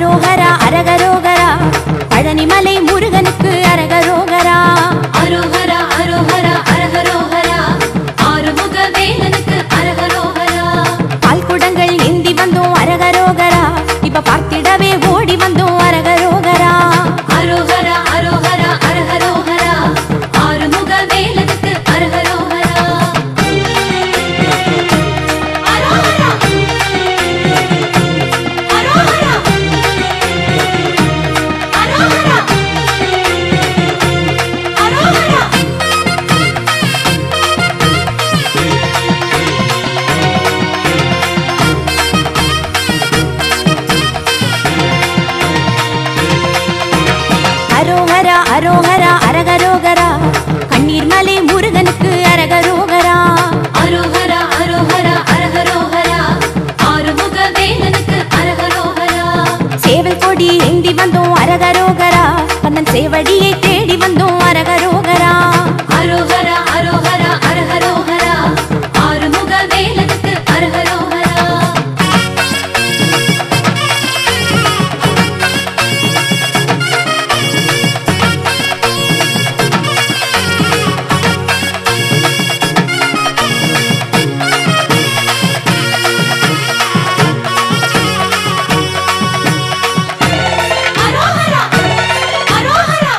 அரோகரா அரகரோகரா பழனிமலை முருகனுக்கு அரகரோகரா அரோகரா அரோகரா அரகரோகரா ஆறுமுக வேலனுக்கு அரகரோகரா பால்குடங்கள் ஏந்தி வந்தோம் அரகரோகரா இப்ப பார்த்திடவே ஓடி வந்தோம் அரகரோகரா அரோகரா அரோகரா அரகரோகரா ஆறுமுக வேலனுக்கு அரகரோகரா அரோகரா அரோகரா அரோகரா அரோகரா அரோகரா அரோகரா அரகரோகரா கண்ணீர் மலை முருகனுக்கு அரகரோகரா அரோகரா அரோகரா அரகரோகரா ஆறுமுக வேலனுக்கு அரகரோகரா சேவல் கொடி ஏந்தி வந்தோம் அரகரோகரா கண்ணன் சேவடியை தேடி வந்தோம் அரகரோகரா அரோகரா அரோகரா அரகரோகரா ஆறுமுக வேலனுக்கு அரகரோகரா அரோகரா அரோகரா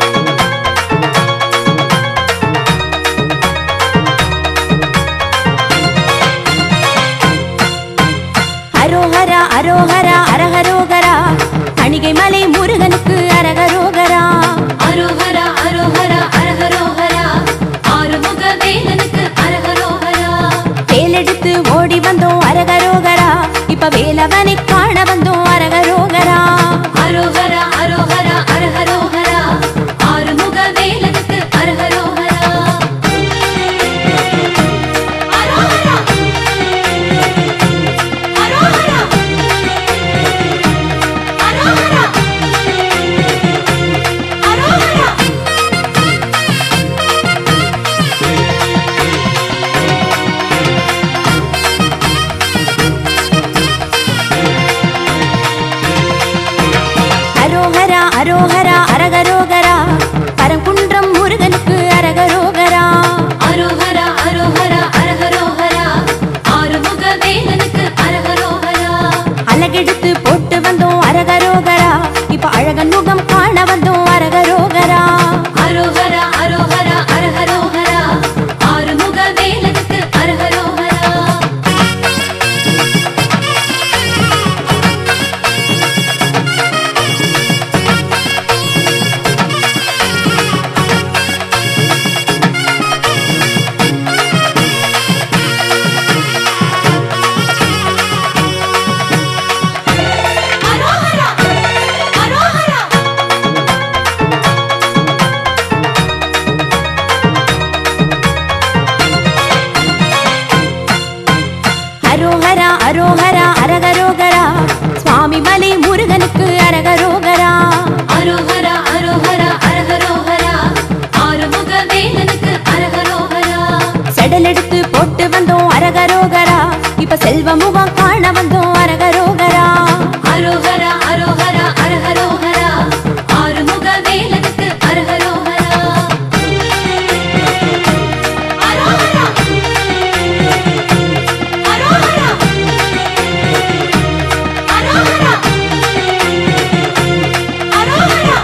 அரோகரா அரோகரா அரகரோகரா கணிகை மலை முருகனுக்கு அரகரோகரா அரோகரா அரோகரா அரகரோகரா ஆறுமுக வேலனுக்கு அரகரோகரா வேலெடுத்து ஓடி வந்தோம் அரகரோகரா இப்ப வேலவனை காண வந்தோம் அரகரோகரா அரோகரா அரோகரா அரகரோகரா ஆறுமுக வேலனுக்கு அரகரோகரா அரோகரா அரோகரா அரோகரா அரோகரா அரோகரா அரோகரா அரகரோகரா பரங்குன்றம் முருகனுக்கு அரகரோகரா அரோகரா அரோகரா அரகரோகரா ஆறுமுக வேலனுக்கு அரகரோகரா அழகெடுத்து போட்டு வந்தோம் அரகரோகரா இப்ப அழகன் முகம் காண வந்தோம் அரகரோகரா அரோகரா அரோகரா அரகரோகரா ஆறுமுக வேலனுக்கு அரகரோகரா அரோகரா அரோகரா அரோகரா அரோகரா அரகரோகரா சுவாமி மலை முருகனுக்கு அரகரோகரா அரோகரா அரோகரா அரகரோகரா ஆறுமுக வேலனுக்கு அரகரோகரா செடல் எடுத்து போட்டு வந்தோம் அரகரோகரா இப்ப செல்வ முகம் காண வந்தோம் அரகரோகரா அரோகரா அரோகரா அரகரோகரா ஆறுமுக வேலனுக்கு அரகரோகரா அரோகரா அரோகரா அரோகரா அரோகரா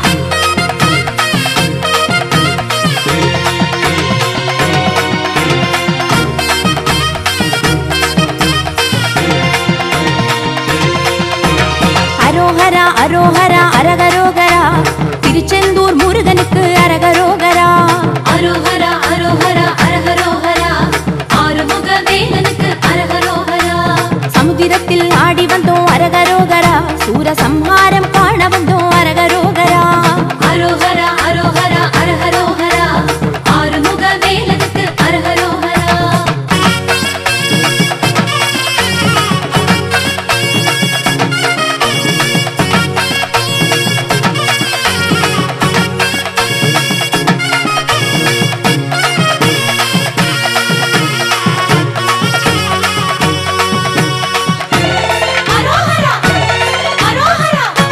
அரோகரா அரோகரா அரகரோகரா திருச்செந்தூர் முருகனுக்கு அரகரோகரா அரோகரா அரோகரா அரகரோகரா ஆறுமுக வேலனுக்கு அரகரோகரா சமுதிரத்தில் ஆடி வந்தோம் அரகரோகரா சூரசம்ஹாரம் காண வந்தோம் அரகரோகரா அரோகரா அரோகரா அரகரோகரா ஆறுமுக வேலனுக்கு அரகரோகரா அரோகரா அரோகரா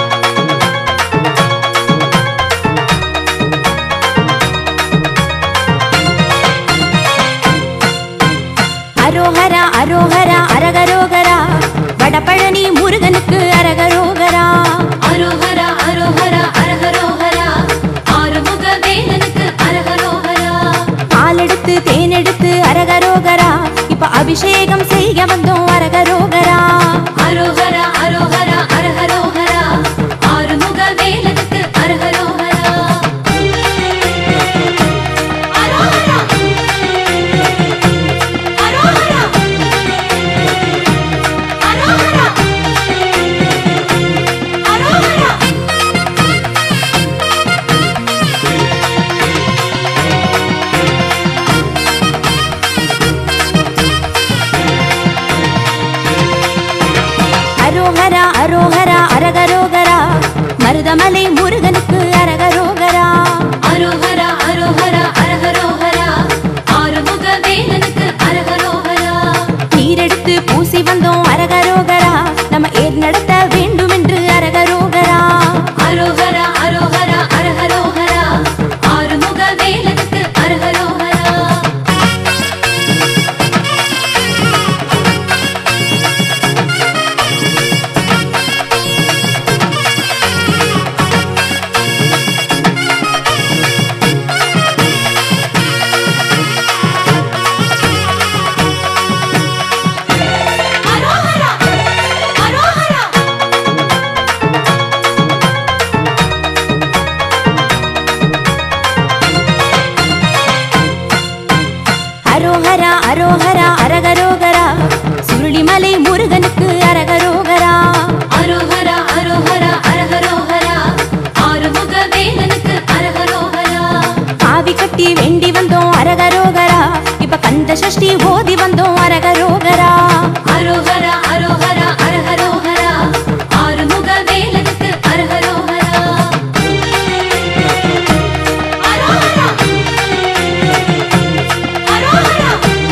அரோஹரா அரோஹரா அரகரோகரா வடபழனி முருகனுக்கு அரகரோகரா அரோஹரா அரோஹரா அரஹரோஹரா ஆறுமுக வேலனுக்கு அரஹரோஹரா பாலெடுத்து தேனெடுத்து அரகரோகரா இப்ப அபிஷேகம் செய்ய வந்தோம் அரகரோகரா அரோஹரா அரோஹரா அரஹரோஹரா ஆறுமுக வேலனுக்கு அரஹரோஹரா அரோஹரா அரோஹரா அரோஹரா அரோஹரா அரோஹரா அரோஹரா அரகரோகரா மருதமலை முருகனுக்கு அரகரோகரா அரோஹரா அரோஹரா அரஹரோஹரா ஆறுமுக வேலனுக்கு அரஹரோஹரா நீரெடுத்து பூசி வந்தோம் அரகரோகரா நம்ம ஏர் நடத்த வேண்டும் என்று அரகரோகரா அரோஹரா அரோஹரா அரஹரோஹரா ஆறுமுக வேலனுக்கு அரஹரோஹரா அரோஹரா அரோஹரா அரோஹரா அரோஹரா அரகரோகரா சுருளிமலை முருகனுக்கு அரகரோகரா அரோஹரா அரோஹரா அரஹரோஹரா ஆறுமுக வேலனுக்கு அரஹரோஹரா காவி கட்டி வேண்டி வந்தோம் அரகரோகரா இப்ப கந்த சஷ்டி ஓதி வந்தோம் அரகரோகரா அரோஹரா அரோஹரா அரஹரோஹரா ஆறுமுக வேலனுக்கு அரஹரோஹரா அரோஹரா அரோஹரா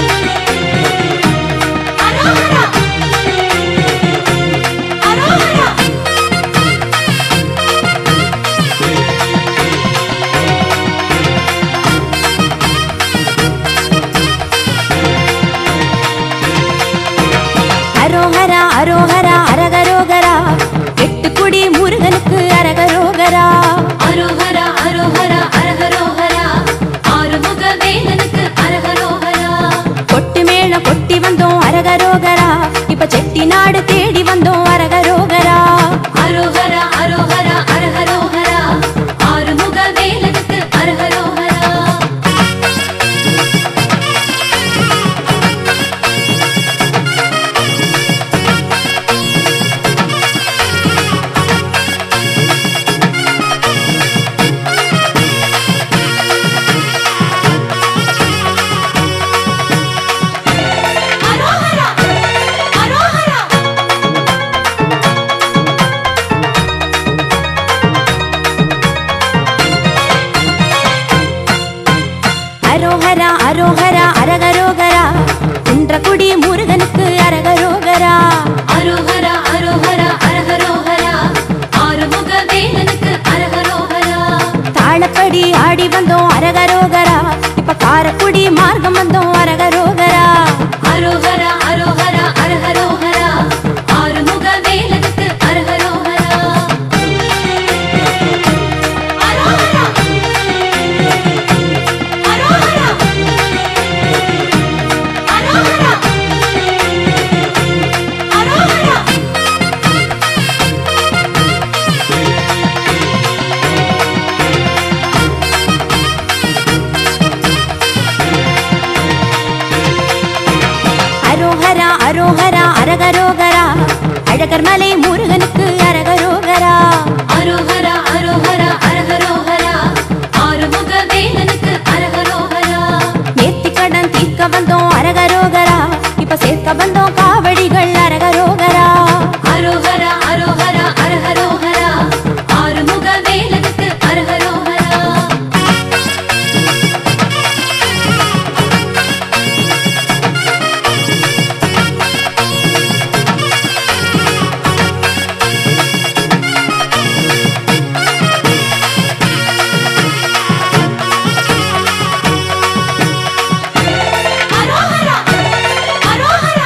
அரோஹரா அரோஹரா அரோஹரா அரோஹரா அரகரோகரா எட்டுக்குடி முருகனுக்கு அரகரோகரா அரோஹரா அரோஹரா அரஹரோஹரா ஆறுமுக வேலனுக்கு அரஹரோஹரா கொட்டு மேளம் கொட்டி வந்தோம் அரகரோகரா இப்ப செட்டி நாடு தேடி வந்தோம் அரகரோகரா அரோஹரா அரோஹரா அரஹரோஹரா ஆறுமுக வேலனுக்கு அரஹரோஹரா அரோஹரா அரோஹரா அரோஹரா அரோஹரா அரகரோகரா குன்றக்குடி முருகனுக்கு அரகரோகரா அரோஹரா அரோஹரா அரஹரோஹரா ஆறுமுக வேலனுக்கு அரஹரோஹரா தாளப்படி ஆடி வந்தோம் அரகரோகரா இப்ப காரக்குடி மார்க்கம் வந்தோம் அரகரோகரா அரோஹரா அரோஹரா அரஹரோஹரா ஆறுமுக வேலனுக்கு அரஹரோஹரா அரோஹரா அரோஹரா அரோஹரா அரோஹரா அரோஹரா அரோஹரா அரகரோகரா அழகர் மலை முருகனுக்கு அரகரோகரா அரோஹரா அரோஹரா அரஹரோஹரா ஆறுமுக வேலனுக்கு அரஹரோஹரா நேர்த்தி கடன் தீர்க்க வந்தோம் அரகரோகரா இப்ப சேர்க்க வந்தோம் காவடிகள் அரகரோகரா அரோஹரா அரோஹரா அரஹரோஹரா ஆறுமுக வேலனுக்கு அரஹரோஹரா அரோஹரா அரோஹரா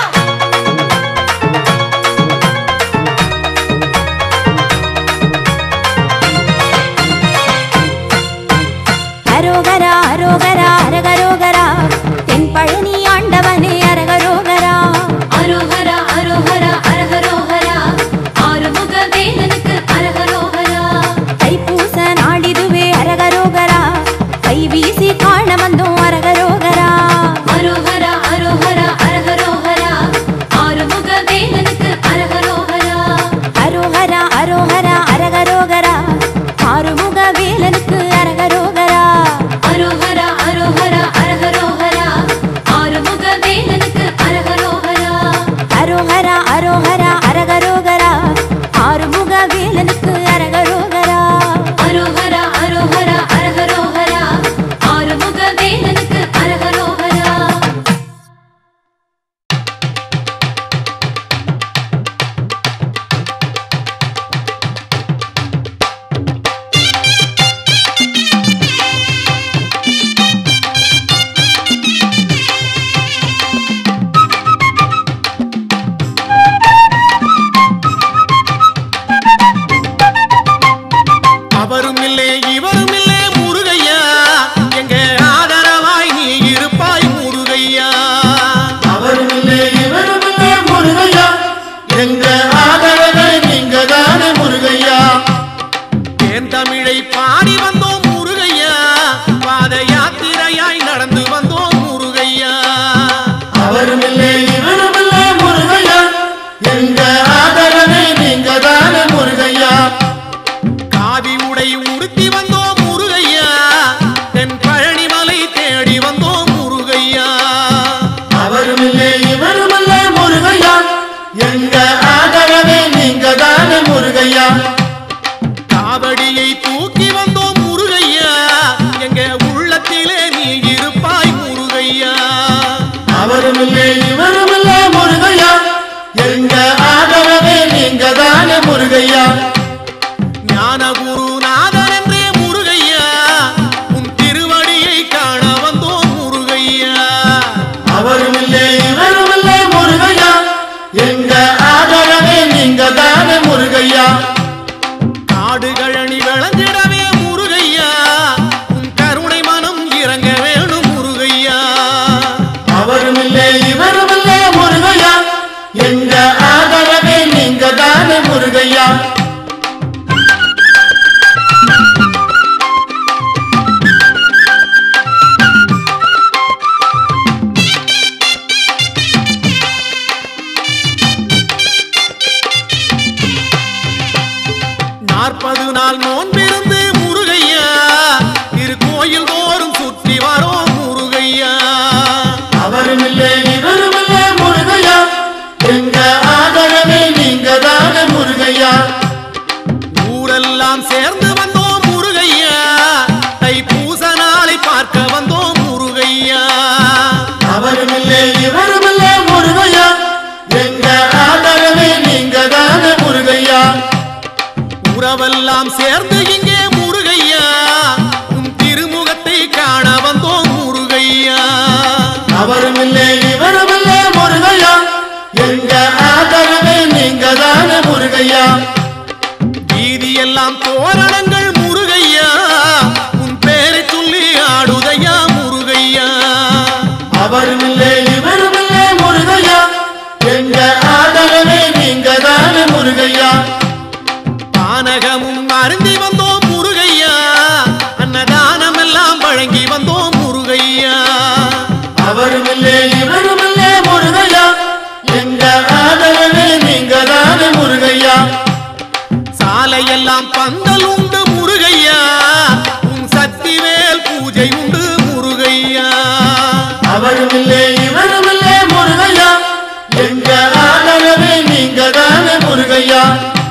நாள் நோன்பிருந்து முருகையா திருக்கோயில் தோறும் சுற்றி வரோம் முருகையா அவரும் இல்லை இவரும் இல்லை முருகையா எங்க ஆதரவே நீங்க தானே முருகையா ஊரெல்லாம் சேர்ந்து வந்தோம் முருகையா தைப்பூச நாளை பார்க்க வந்தோம் முருகையா அவரும் இல்லை இவரும் இல்லை முருகையா எங்க ஆதரவே நீங்க தானே முருகையா உறவெல்லாம் சேர்ந்து இங்கே முருகையா உன் திருமுகத்தை காண வந்தோம் முருகையா அவரும் இல்லை இவரும் இல்லை முருகையா எங்க ஆதரவே நீங்க தானே முருகையா வீதியெல்லாம் தோரணங்கள் முருகையா உன் பேரை சொல்லி ஆடுதையா முருகையா அவரும் இல்லை இவரும் இல்லை முருகையா எங்க ஆதரவே நீங்க தானே முருகையா பானகமும் அருந்தி வந்தோம் முருகையா அன்னதானம் எல்லாம் வழங்கி வந்தோம் முருகையா அவரும் இல்லை இவரும் இல்லை முருகையா எங்க ஆதரவே நீங்க தானே முருகையா சாலையெல்லாம் பந்தல் உண்டு முருகையா உன் சக்திவேல் பூஜை உண்டு முருகையா அவரும் இல்லை இவரும் இல்லை முருகையா எங்க ஆதரவே நீங்க தானே முருகையா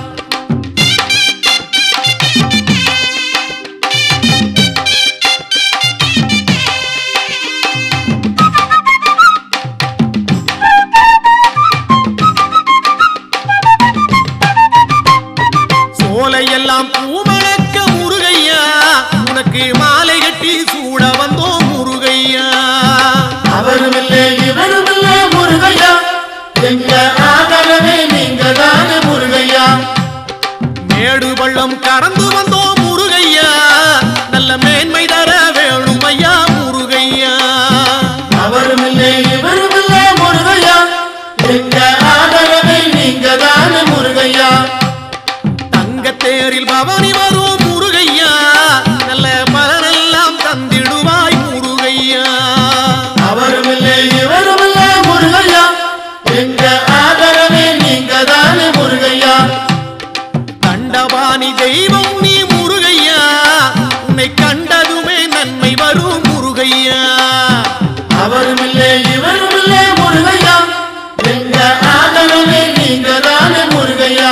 சோலையெல்லாம் பூமணக்க முருகையா உனக்கு மாலை கட்டி சூட வந்தோம் முருகையா அவரும் இல்லை இவரும் இல்லை முருகையா எங்க ஆதரவே நீங்க தானே முருகையா மேடு பள்ளம் கடந்து வந்தோம் முருகையா நல்ல மேன்மை தர வேணும் ஐயா முருகையா அவரும் இல்லை இவரும் இல்லை முருகையா எங்க ஆதரவே நீங்க தானே முருகையா தங்கத்தேரில் பவனி வரும் முருகையா நல்ல பலனெல்லாம் தந்திடுவாய் முருகையா அவரும் இல்லை இவரும் இல்லை முருகையா எங்க ஆதரவே நீங்க தானே முருகையா கண்டபாணி தெய்வம் நீ முருகையா உன்னை கண்டதுமே நன்மை வரும் முருகையா அவரும் இல்லை இவரும் இல்லை முருகையா எங்க ஆதரவே நீங்க தானே முருகையா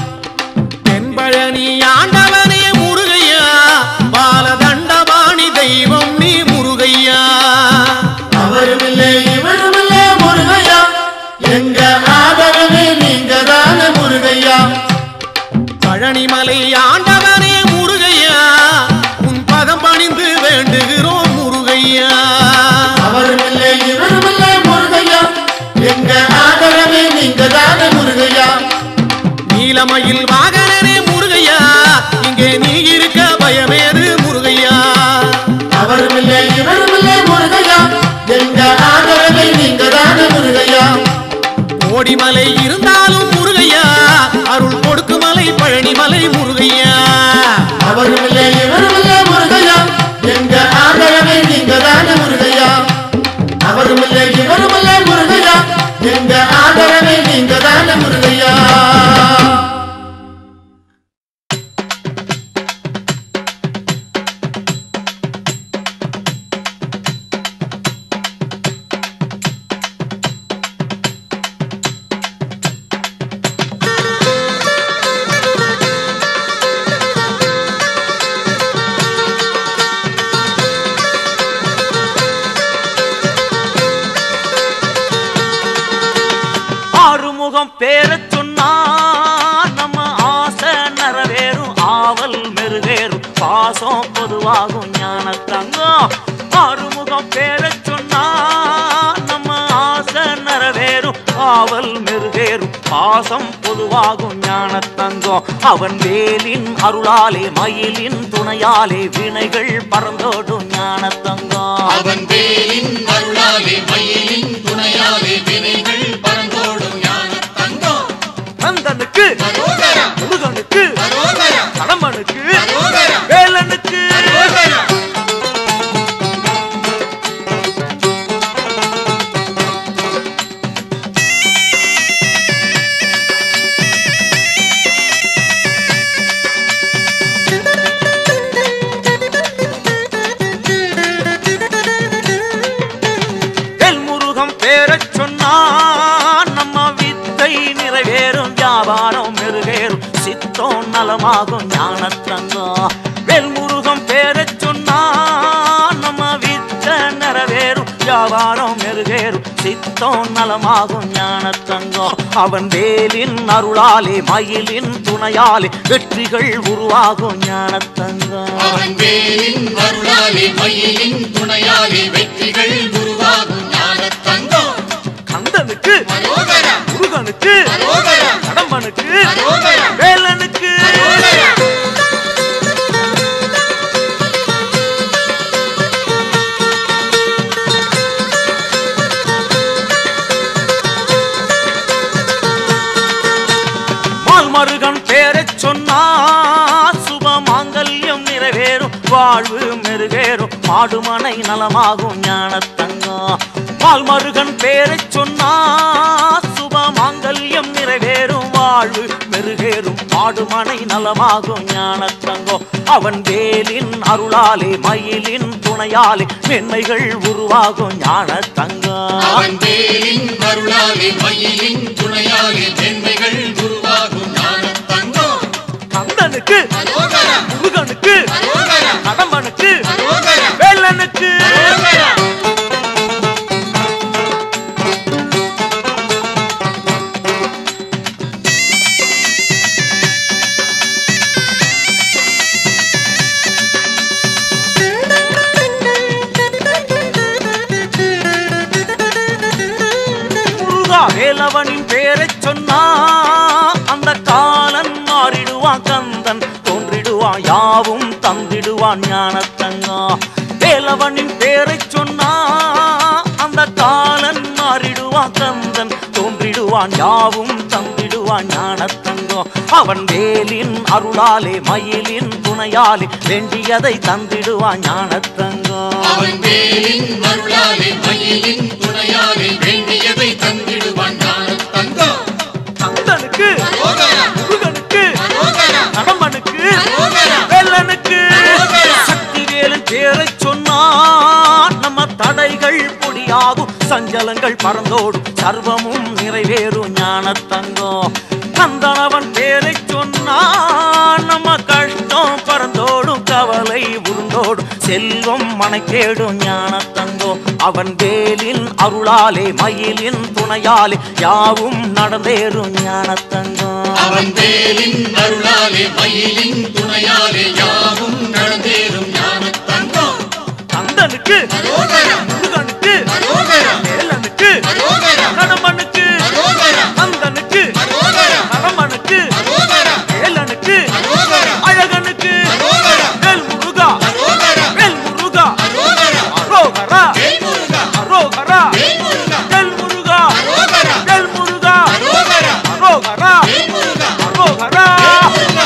தென்பழனி ஆண்டவனே முருகையா பாலதண்டபாணி தெய்வம் நீ முருகையா அவரும் இல்லை இவரும் இல்லை முருகையா எங்க ஆதரவே நீங்க தானே முருகையா பழனிமலை ஆண்டவனே முருகையா உன் பதம் பணிந்து வேண்டுகிறோம் முருகையா அவரும் இல்லை இவரும் இல்லை முருகையா எங்க ஆதரவே நீங்க தானே முருகையா நீலமயில் வாகனனே முருகையா இங்கே நீ இருக்க பயமேது முருகையா அவரும் இல்லை இவரும் இல்லை முருகையா எங்க ஆதரவை நீங்க தானே முருகையா கோடிமலை இருந்தாலும் முருகையா அருள் கொடுக்கு மலை பழனிமலை முருகையா அவரும் இல்லை இவரும் இல்லை முருகையா எங்க ஆதரவை நீங்க தானே முருகையா அவரும் இல்லை இவரும் இல்லை முருகையா எங்க ஆதரவை நீங்க தானே முருகையா ஆறுமுகம் பேரச் சொன்னா நம்ம ஆசை நிறைவேறும் ஆவல் மெருகேறும் பாசம் பொதுவாகும் ஞான தங்கம் ஆறுமுகம் பேரச் சொன்னா நம்ம ஆசை நிறைவேறும் ஆவல் மெருகேறும் பாசம் பொதுவாகும் ஞான தங்கம் அவன் வேலின் அருளாலே மயிலின் துணையாலே வினைகள் பறந்தோடும் ஞான தங்கம் அவன் வேலின் அருளாலே மயிலின் துணையாலே வினைகள் பறந்தோடும் ஞான தங்கம் கந்தனுக்கு அரோகரா முருகனுக்கு அரோகரா கடம்பனுக்கு அரோகரா வேலனுக்கு அரோகரா சித்தம் நலமாகும் ஞானத்தங்கம் வேல்முருகம் பேரச் சொன்னா நம்ம விச்ச நிறைவேறும் வியாபாரம் மெருகேறும் சித்தம் நலமாகும் ஞானத்தங்கம் அவன் வேலின் அருளாலே மயிலின் துணையாலே வெற்றிகள் உருவாகும் ஞானத்தங்கம் அவன் வேலின் அருளாலே மயிலின் துணையாலே வெற்றிகள் உருவாகும் ஞானத் தங்கம் கந்தனுக்கு அரோகரா முருகனுக்கு அரோகரா கடம்பனுக்கு அரோகரா வேலனுக்கு அரோகரா மால்மருகன் பேரச் சொன்னா சுப மாங்கல்யம் நிறைவேறும் வாழ்வு மெருகேறும் மாடுமனை நலமாகும் ஞானத்தங்கம் மால்மருகன் பேரச் சொன்னா சுப மாங்கல்யம் நிறைவேறும் வாழ்வு மெருகேறும் மாடுமனை நலமாகும் ஞானத்தங்கம் அவன் வேலின் அருளாலே மயிலின் துணையாலே மென்மைகள் உருவாகும் ஞானத்தங்கம் அவன் வேலின் அருளாலே மயிலின் துணையாலே மேன்மைகள் உருவாகும் ஞானத் தங்கம் கந்தனுக்கு அரோகரா முருகனுக்கு அரோகரா கடம்பனுக்கு அரோகரா வேலனுக்கு அரோகரா முருகா வேலவனின் பேரைச் சொன்னா அந்த காலன் மாறிடுவான் கந்தன் தோன்றிடுவான் யாவும் தந்திடுவான் ஞானத்தங்கம் வேலவனின் பேரைச் சொன்னா அந்த காலன் மாறிடுவான் கந்தன் தோன்றிடுவான் யாவும் தந்திடுவான் ஞானத்தங்கம் அவன் வேலின் அருளாலே மயிலின் துணையாலே வேண்டியதை தந்திடுவான் ஞானத்தங்கம் அவன் வேலின் அருளாலே மயிலின் துணையாலே வேண்டியதை தந்திடுவான் ஞானத் தங்கம் கந்தனுக்கு அரோகரா முருகனுக்கு அரோகரா கடம்பனுக்கு அரோகரா வேலனுக்கு அரோகரா. சக்தி வேலன் பேரைச் சொன்னா நம்ம தடைகள் பொடியாகும் சஞ்சலங்கள் பறந்தோடும் சர்வமும் நிறைவேறும் ஞானத்தங்கம் கந்தனவன் பேரைச் சொன்னா நம்ம கஷ்டம் பறந்தோடும் கவலை உருண்டோடும் செல்வம் மனக்கேடும் ஞானத்தங்கம் அவன் வேலின் அருளாலே மயிலின் துணையாலே யாவும் நடந்தேறும் ஞானத்தங்கம் அவன் வேலின் அருளாலே மயிலின் துணையாலே யாவும் நடந்தேறும் ஞானத் தங்கம் கந்தனுக்கு அரோகரா முருகனுக்கு அரோகரா வேலனுக்கு அரோகரா கடம்பனுக்கு அரோகரா கந்தனுக்கு அரோகரா கடம்பனுக்கு அரோகரா வேலனுக்கு அரோகரா அழகனுக்கு அரோகரா வேல் முருகா அரோகரா வேல் முருகா அரோகரா அரோகரா வேல்முருகா அரோகரா வேல்முருகா வேல் முருகா அரோகரா வேல் முருகா அரோகரா அரோகரா வேல்முருகா அரோகரா வேல்முருகா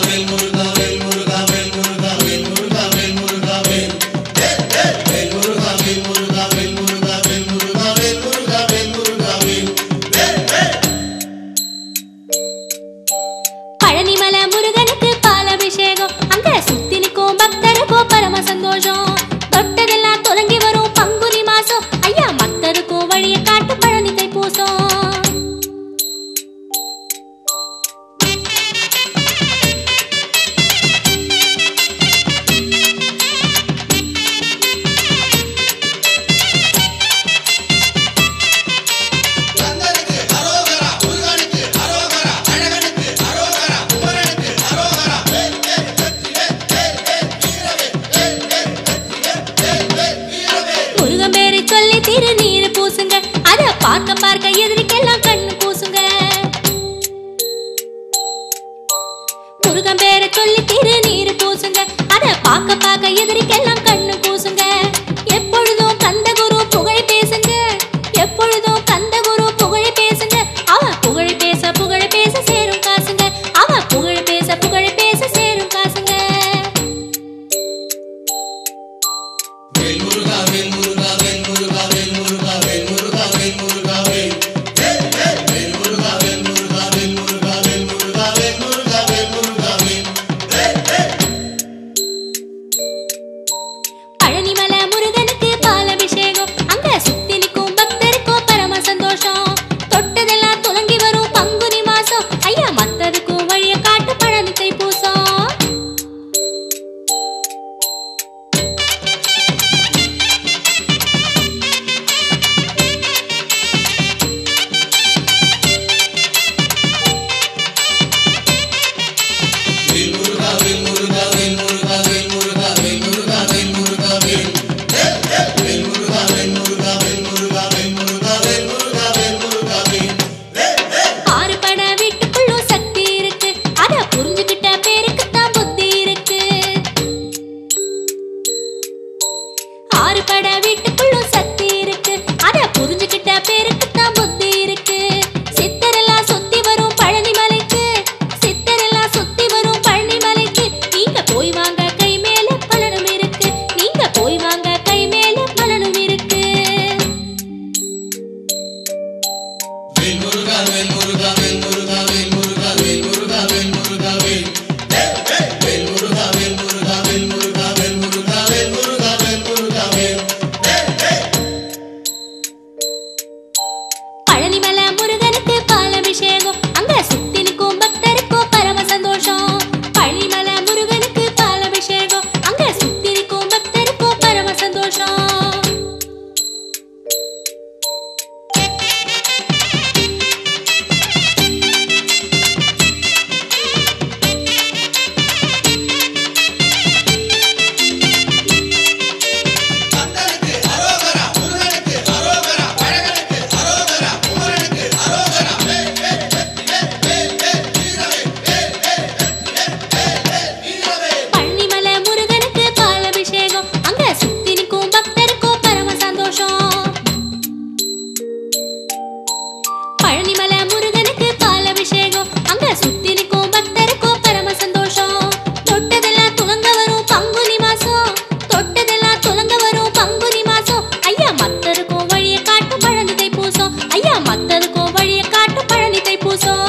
பழனிமலை முருகனுக்கு பாலபிஷேகம் அங்க சுத்தி நிற்கும் பக்தருக்கோ பரம சந்தோஷம் தொட்டதெல்லாம் தொலங்கி வரும் பங்குனி மாசம் ஐயா பக்தருக்கும் வழியை காட்டு பழனி தைப்பூசம் கந்தனுக்கு அரோகரா முருகனுக்கு அரோகரா அழகனுக்கு அரோகரா குமரனுக்கு அரோகரா வேல் வேல் வெற்றிவேல் வேல் வேல் வீரவேல் வேல் வேல் வெற்றிவேல் வேல் வேல் வீரவேல் முருகன் பேரை சொல்லி திருநீர் பூசுங்க அத பார்க்க பார்க்க எதிரிக்கெல்லாம் கண்ணு பூசுங்க முருகன் பேரை சொல்லி திருநீர் பூசுங்க அத பார்க்க பார்க்க எதிரிக்கெல்லாம் கண்ணு பூசுங்க எப்பொழுதும் கந்த குரு புகழ் பேசுங்க எப்பொழுதும் கந்த குரு புகழ் பேசுங்க அவன் புகழ் பேச புகழ் பேச சேரும் காசுங்க அவன் புகழ் பேச புகழ் பேச சேரும் காசுங்க பழனிமலை முருகனுக்கு பாலபிஷேகம் அங்க சுத்தி நிற்கும் பக்தருக்கோ பரம சந்தோஷம் தொட்டதெல்லாம் துலங்கி வரும் பங்குனி மாசம் ஐயா மத்ததுக்கும் வழிய காட்டு பழனி தைப்பூசம் ஆறு பட வீட்டுக்குள்ளும் சக்தி இருக்கு அத புரிஞ்சுக்கிட்ட பேருக்கு தான் புத்தி இருக்கு ஆறு பட வீட்டுக்குள்ளும் சக்தி இருக்கு அத புரிஞ்சுக்கிட்ட பேருக்கு தான் புத்தி இருக்கு சித்தரெல்லாம் சுத்தி வரும் பழனி மலைக்கு சித்தரெல்லாம் சுத்தி வரும் பழனி மலைக்கு நீங்க போய் வாங்க கை மேல பலனும் இருக்கு நீங்க போய் வாங்க கை மேல பலனும் இருக்கு பழனிமலை முருகனுக்கு பாலபிஷேகம் அங்க சுத்தி நிற்கும் பக்தருக்கோ பரம சந்தோஷம் பழனிமலை முருகனுக்கு பாலபிஷேகம் அங்க சுத்தி நிற்கும் பக்தருக்கோ பரம சந்தோஷம் கந்தனுக்கு அரோகரா முருகனுக்கு அரோகரா அழகனுக்கு அரோகரா குமரனுக்கு அரோகரா வேல் வேல் வெற்றிவேல் வேல் வேல் வீரவேல் வேல் வேல் வெற்றிவேல் வேல் வேல் வீரவேல் பழனிமலை முருகனுக்கு பாலபிஷேகம் அங்க சுத்தி நிற்கும் பக்தருக்கோ பரம சந்தோஷம் பழனிமலை முருகனுக்கு பாலபிஷேகம் அங்க சுத்தி நிற்கும் பக்தருக்கோ பரம சந்தோஷம் தொட்டதெல்லாம் துலங்க வரும் பங்குனி மாசம் தொட்டதெல்லாம் துலங்க வரும் பங்குனி மாசம் ஐயா மத்தருக்கும் வழிய காட்டு பழனி தைப்பூசம் ஐயா மத்தருக்கும் வழிய காட்டு பழனி தைப்பூசம்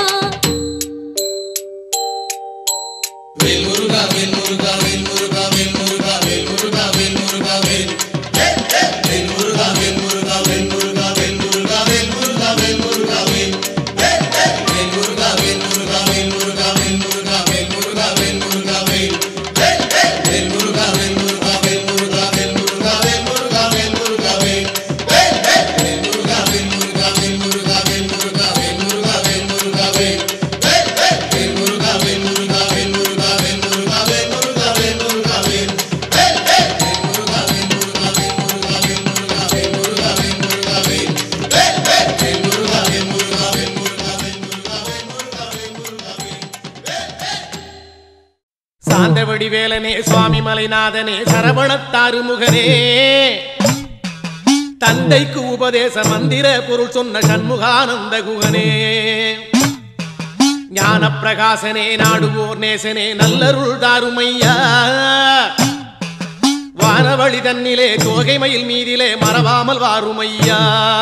சாந்தவடி வேலனே சுவாமி மலைநாதனே சரவணத்தாறு முகனே தந்தைக்கு உபதேச மந்திர பொருள் சொன்ன சண்முகானந்த குகனே ஞான பிரகாசனே நாடுவோர் நேசனே நல்லருள் தாருமையா வானவழி தன்னிலே தோகை மயில் மீதிலே மறவாமல் வாருமையா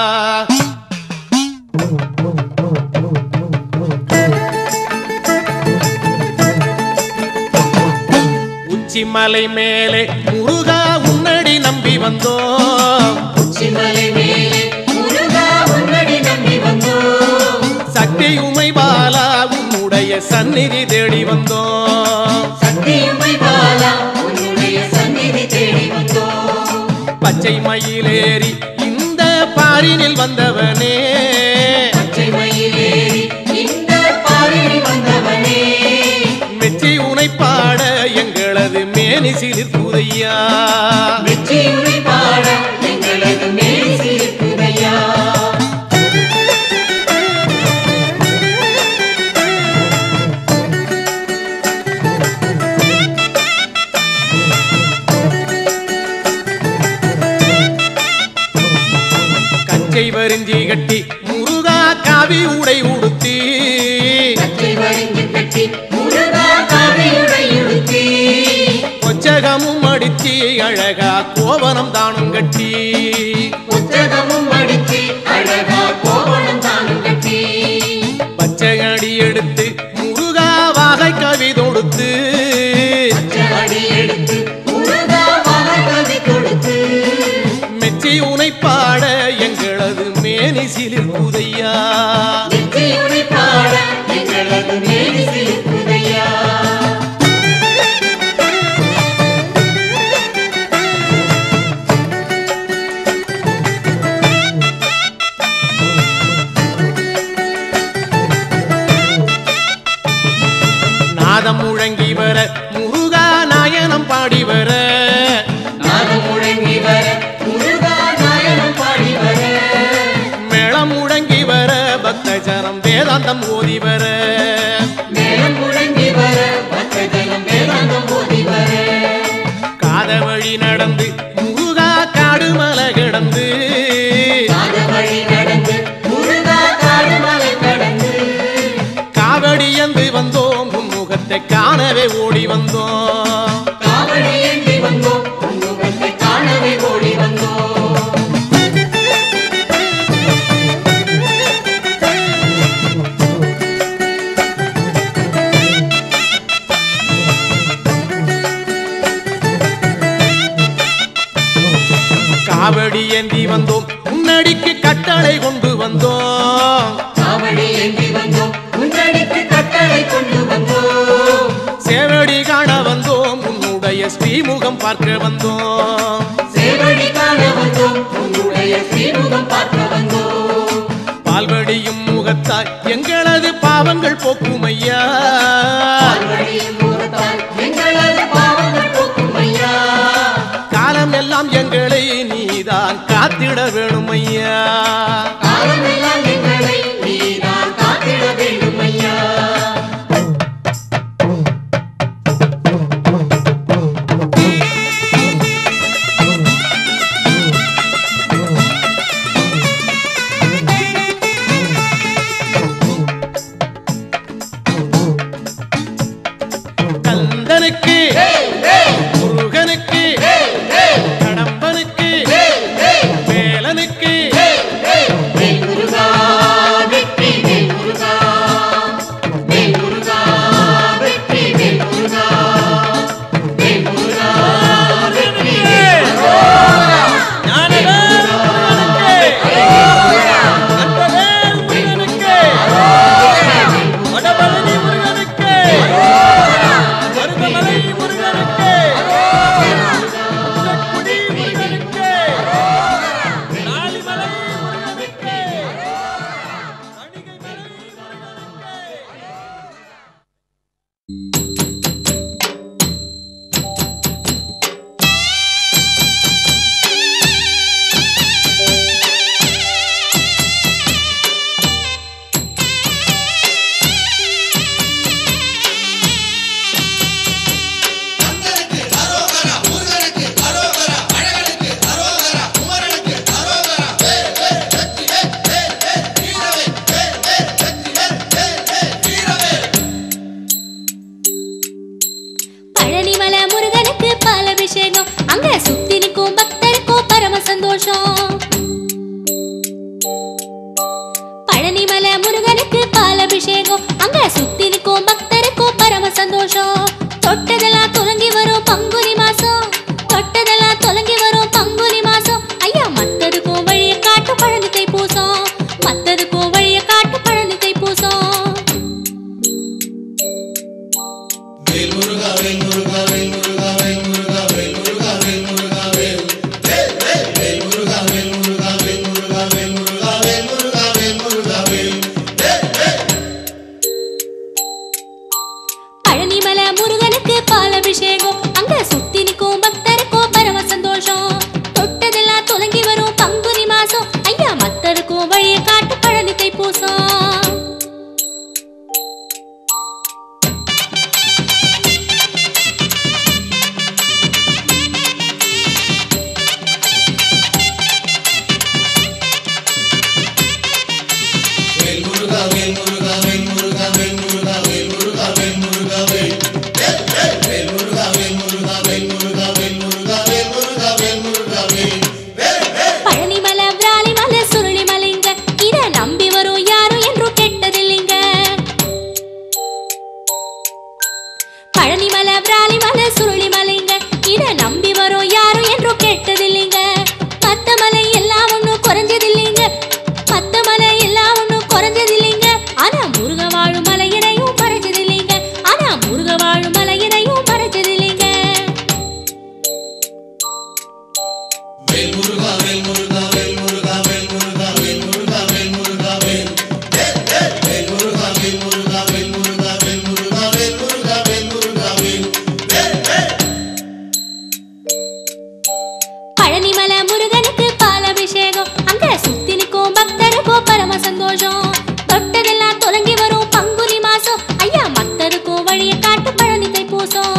உச்சிமலை மேலே முருகா உன்னடி நம்பி வந்தோம் உச்சிமலை மேலே முருகா உன்னடி நம்பி வந்தோம் சக்தி உமை பாலா உன்னுடைய சந்நிதி தேடி வந்தோம் சக்தியுமை பாலா உன்னுடைய சந்நிதி தேடி வந்தோம் பச்சை மயிலேறி இந்த பாரினில் வந்தவனே பச்சை மயிலேறி இந்த பாரில் வந்தவனே மெச்சி உனை பாட எங்களது மேனி சிலிர்க்குதையா வெற்றியுமை பாட எங்களது மேல் சீர்க்குதையா கச்சை வரிஞ்சி கட்டி முருகா காவி உடை உடுத்தி பச்சை வரிஞ்சு கட்டி முருகா காவியுடை உடுத்தி கொச்சகமும் அடிச்சி அழகா கோவனம் தானும் கட்டி புத்தகமும் அடித்து அழகா கோவணம் தானும் கட்டி பச்சை அடி எடுத்து முருகா வாகை கவி தொடுத்து அடி எடுத்து முருகா மகதி கொடுத்து மெச்சி உனை பாட எங்களது மேனி சிலிர்க்குதையா வெற்றியுமை பாட எங்களது மேல் சீர்க்குதையா நாதம் முழங்கி வர முருகா நாயனம் பாடி வர நாதம் முழங்கி வர முருகா நாயனம் பாடி வர மேளம் முழங்கி வர பக்த ஜனம் வேதாந்தம் ஓதி வர மேளம் முழங்கி வர பக்தஜனம் வேதாந்தம் போதி வர காத வழி நடந்து முருகா காடு மலை கிடந்து காத வழி நடந்து முருகா காடு மலை கடந்து காவடி என்று வந்தோம் உன் முகத்தை காணவே ஓடி வந்தோம் காவடி ஏந்தி வந்தோம் உன்முகத்தை காணவே ஓடி வந்தோம் காவடி ஏந்தி வந்தோம் முன்னடிக்கு கட்டளை கொண்டு வந்தோம் காவடி ஏந்தி வந்தோம் முன்னடிக்கு கட்டளை கொண்டு வந்தோம் சேவடி காண வந்தோம் உன்னுடைய ஸ்ரீமுகம் பார்க்க வந்தோம் சேவடி காண வந்தோம் உன்னுடைய ஸ்ரீமுகம் பார்க்க வந்தோம் பால்வடியும் முகத்தாய் எங்களது பாவங்கள் போக்கும் ஐயா பால்வழியின் முகத்தால் எங்களது பாவங்கள் போக்கும் ஐயா காலம் எல்லாம் எங்களை நீதான் காத்திட வேணும் ஐயா காலமெல்லாம் எங்களை நீதான் காத்திட வேண்டும் ஐயா கந்தனுக்கு முருகனுக்கு கடம்பனுக்கு வேலனுக்கு வேல் முருகா வெற்றி வேல் முருகா வேல் முருகா வெற்றி வேல் முருகா வேல் முருகா வெற்றி வேல் ஞானவேல் முருகனுக்கு அன்பவேல் முருகனுக்கு வடபழனி முருகனுக்கு மருதமலை முருகனுக்கு சந்தோஷம் பழனிமலை முருகனுக்கு பாலபிஷேகம் அங்க சுத்தி நிற்கும் பக்தருக்கும் பரம சந்தோஷம் தொட்டதெல்லாம் துலங்கி வரும் பங்குனி மாசம் தொட்டதெல்லாம் துலங்கி வரும் பங்குனி மாசம் ஐயா மத்ததுக்கும் வழிய காட்டு பழனி தைப்பூசம் மத்ததுக்கும் வழிய காட்டு பழனி தைப்பூசம் பழனிமலை முருகனுக்கு பாலபிஷேகம் அங்க சுத்தி நிற்கும் பக்தருக்கும் பரம சந்தோஷம் தொட்டதெல்லாம் துலங்கி வரும் பங்குனி மாசம் ஐயா மத்தருக்கும் வழிய காட்டு பழனி தைப்பூசம் பழனிமலை விராலிமலை சுருளிமலைங்க இத நம்பி வரும் யாரும் என்றும் கெட்டதில்லைங்க பழனிமலை விராலிமலை சுருளிமலைங்க இத நம்பி வரும் யாரும் என்றும் கெட்டதில்லைங்க மத்த மலை எல்லாம் ஒண்ணும் குறைஞ்சதில்லைங்க மத்த மலை எல்லாம் ஒண்ணும் குறைஞ்சதில்லைங்க ஆனா முருக வாழும் மலையினையும் மறைஞ்சதில்லைங்க ஆனா முருக வாழும் மலையினையும் மறைஞ்சதில்லைங்க பழனிமலை முருகனுக்கு பாலபிஷேகம் அங்க சுத்தி நிற்கும் பக்தருக்கும் பரம சந்தோஷம் தொட்டதெல்லாம் தொலங்கி வரும் பங்குனி மாசம் ஐயா மத்தருக்கும் வழிய காட்டு பழனி தைப்பூசம்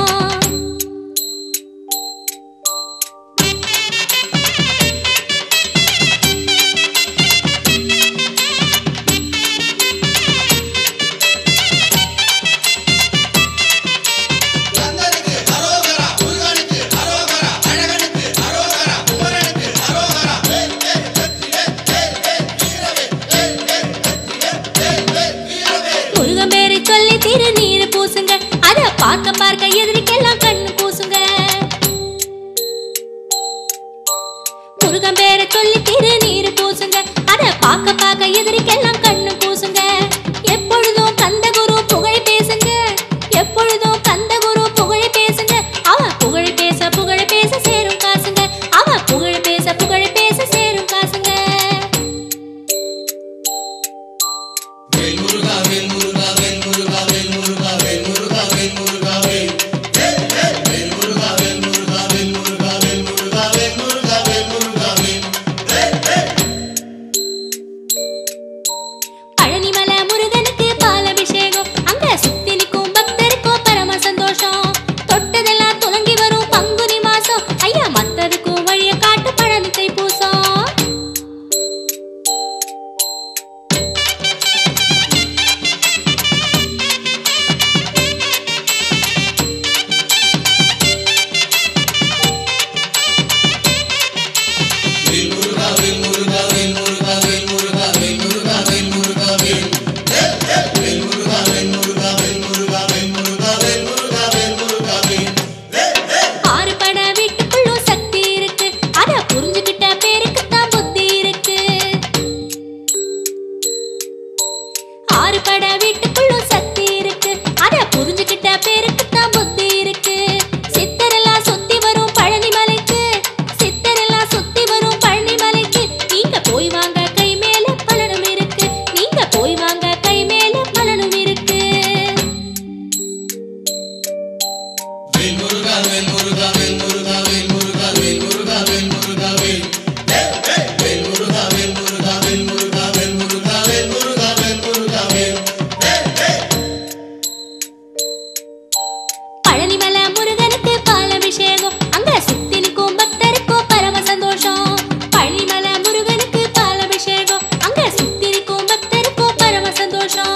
கந்தனுக்கு அரோகரா முருகனுக்கு அரோகரா அழகனுக்கு அரோகரா குமரனுக்கு அரோகரா வேல் வேல் வெற்றி வேல் வேல் வேல் வீரவேல் வேல் வேல் வெற்றி வேல் வேல் வேல் வீரவேல் முருகன் பேரை சொல்லி திருநீர் பூசுங்க அத பார்க்க பார்க்க எதிரிக்கெல்லாம் கண்ணு பூசுங்க முருகன் பேரை சொல்லி திருநீர் பூசுங்க அத பார்க்க பார்க்க எதிரிக்கெல்லாம் கண்ணு பூசுங்க எப்பொழுதும் கந்த குரு புகழ் பேசுங்க எப்பொழுதும் கந்த குரு புகழ் பேசுங்க அவ புகழ் பேச புகழ் பேச சேரும் காசுங்க அவ புகழ் பேச புகழ் பேச சேரும் காசுங்க பழனிமலை முருகனுக்கு பாலபிஷேகம் அங்க சுத்தி நிற்கும் பக்தருக்கும் பரம சந்தோஷம் தொட்டதெல்லாம் துலங்கி வரும் பங்குனி மாசம் ஐயா மத்ததுக்கும் வழிய காட்டு பழனி தைப்பூசம் ஆறுபட வீட்டுக்குள்ளும் சக்தி இருக்கு அத புரிஞ்சுகிட்ட பேருக்கு தான் புத்தி இருக்கு ஆறுபட வீட்டுக்குள்ளும் சக்தி இருக்கு அத புரிஞ்சுகிட்ட பேருக்கு தான் புத்தி இருக்கு சித்தரெல்லாம் சுத்தி வரும் பழனி மலைக்கு சித்தரெல்லாம் சுத்தி வரும் பழனி மலைக்கு நீங்க போய் வாங்க கை மேல பலனும் இருக்கு நீங்க போய் வாங்க கை மேல பலனும் இருக்கு பழனிமலை முருகனுக்கு பாலபிஷேகம் அங்க சுத்தி நிற்கும் பக்தருக்கும் பரம சந்தோஷம் பழனிமலை முருகனுக்கு பாலபிஷேகம் அங்க சுத்தி நிற்கும் பக்தருக்கும் பரம சந்தோஷம்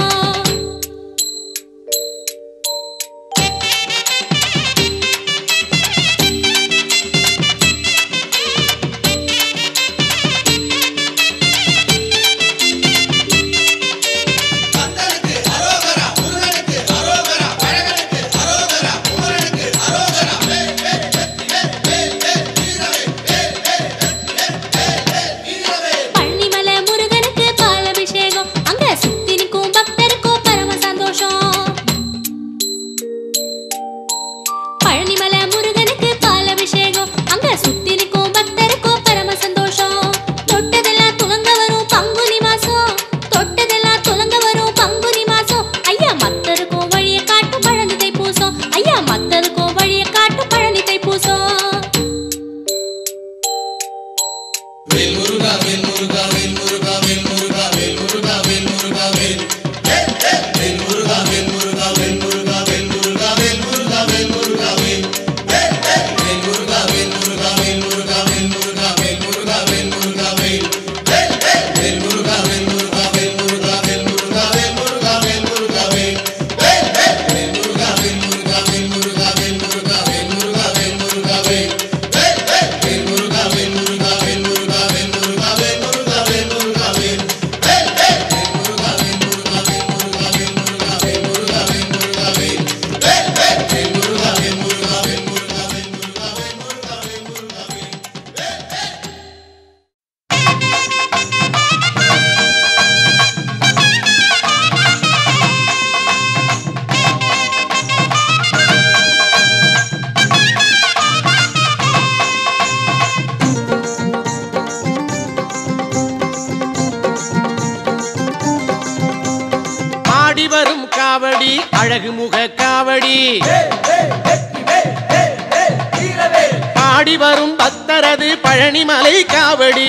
அழகு முக காவடி பாடி வரும் பக்தரது பழனிமலை காவடி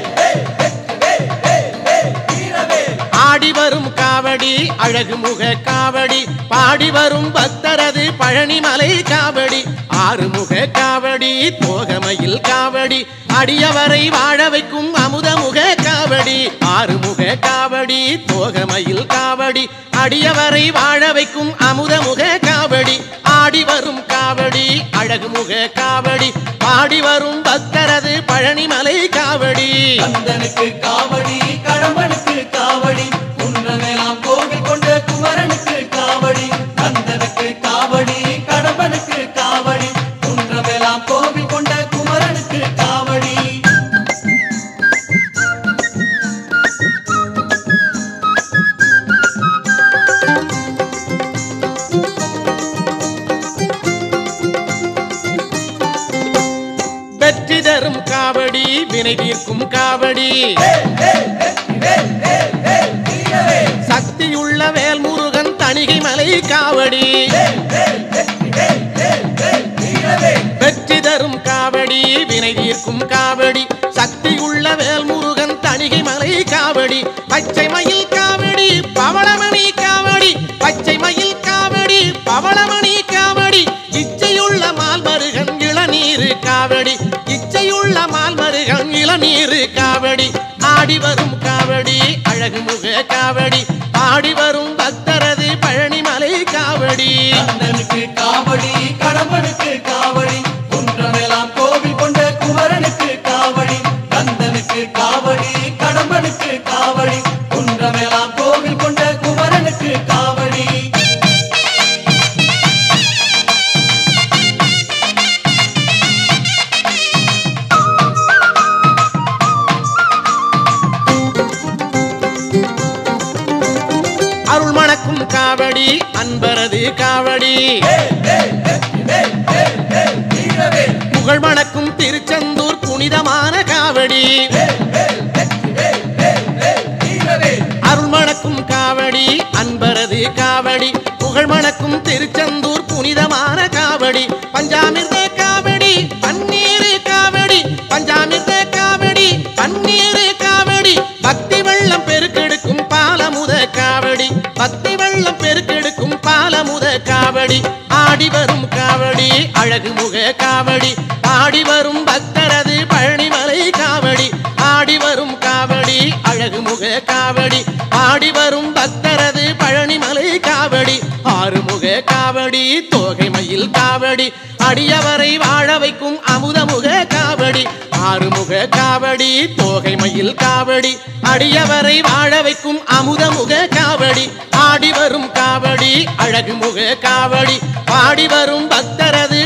ஆடி வரும் காவடி அழகு முக காவடி பாடி வரும் பக்தரது பழனிமலை காவடி ஆறுமுக காவடி தோகமையில் காவடி அடியவரை வாழ வைக்கும் அமுதமுக காவடி ஆறுமுக காவடி தோகமையில் காவடி அடியவரை வாழ வைக்கும் அமுதமுக காவடி ஆடி வரும் காவடி அழகு முக காவடி பாடி வரும் பக்தரது பழனிமலை காவடி கந்தனுக்கு காவடி கடம்பனுக்கு காவடி குன்றமெல்லாம் கோவில் கொண்ட குமரனுக்கு காவடி கந்தனுக்கு காவடி கடம்பனுக்கு காவடி குன்றமெல்லாம் கோவில் கொண்ட குமரனுக்கு காவடி வெற்றி தரும் காவடி வினை தீர்க்கும் காவடி சக்தியுள்ள வேல் முருகன் தணிகை மலை காவடி வெற்றி தரும் காவடி வினை தீர்க்கும் காவடி சக்தியுள்ள வேல் முருகன் தணிகை மலை காவடி பச்சை மயில் காவடி பவளமணி காவடி பச்சை மயில் காவடி பவளமணி காவடி இச்சையுள்ள மால்மருகன் இளநீரு காவடி இச்சையுள்ள மால்மருகன் இளநீரு காவடி ஆடி வரும் காவடி அழகு முக காவடி பாடி வரும் பக்தரது பழனிமலை காவடி கந்தனுக்கு காவடி கடம்பனுக்கு காவடி குன்றமெல்லாம் கோவில் கொண்ட குமரனுக்கு காவடி கந்தனுக்கு காவடி கடம்பனுக்கு காவடி குன்றமெல்லாம் கோவில் கொண்ட குமரனுக்கு காவடி அருள் மணக்கும் காவடி அன்பரது காவடி புகழ் மணக்கும் திருச்செந்தூர் புனிதமான காவடி அருள் மணக்கும் காவடி அன்பரது காவடி புகழ் மணக்கும் திருச்செந்தூர் புனிதமான காவடி பஞ்சாமிர்த காவடி பன்னீர் காவடி பஞ்சாமிர்த காவடி பன்னீர் காவடி பக்தி வெள்ளம் பெருக்கெடுக்கும் பாலமுத காவடி பக்தி வெள்ளம் பெருக்கெடுக்கும் பாலமுத காவடி ஆடி வரும் காவடி அழகு முக காவடி ஆடி வரும் பக்தரது பழனிமலை காவடி ஆடி வரும் காவடி அழகு முக காவடி ஆடி வரும் பக்தரது பழனிமலை காவடி ஆறுமுக காவடி தோகை மயில் காவடி அடியவரை வாழ வைக்கும் அமுதமுக காவடி ஆறுமுக காவடி தோகை மயில் காவடி அடியவரை வாழ வைக்கும் அமுதமுக காவடி ஆடி வரும் காவடி அழகு முக காவடி பாடி வரும் பக்தரது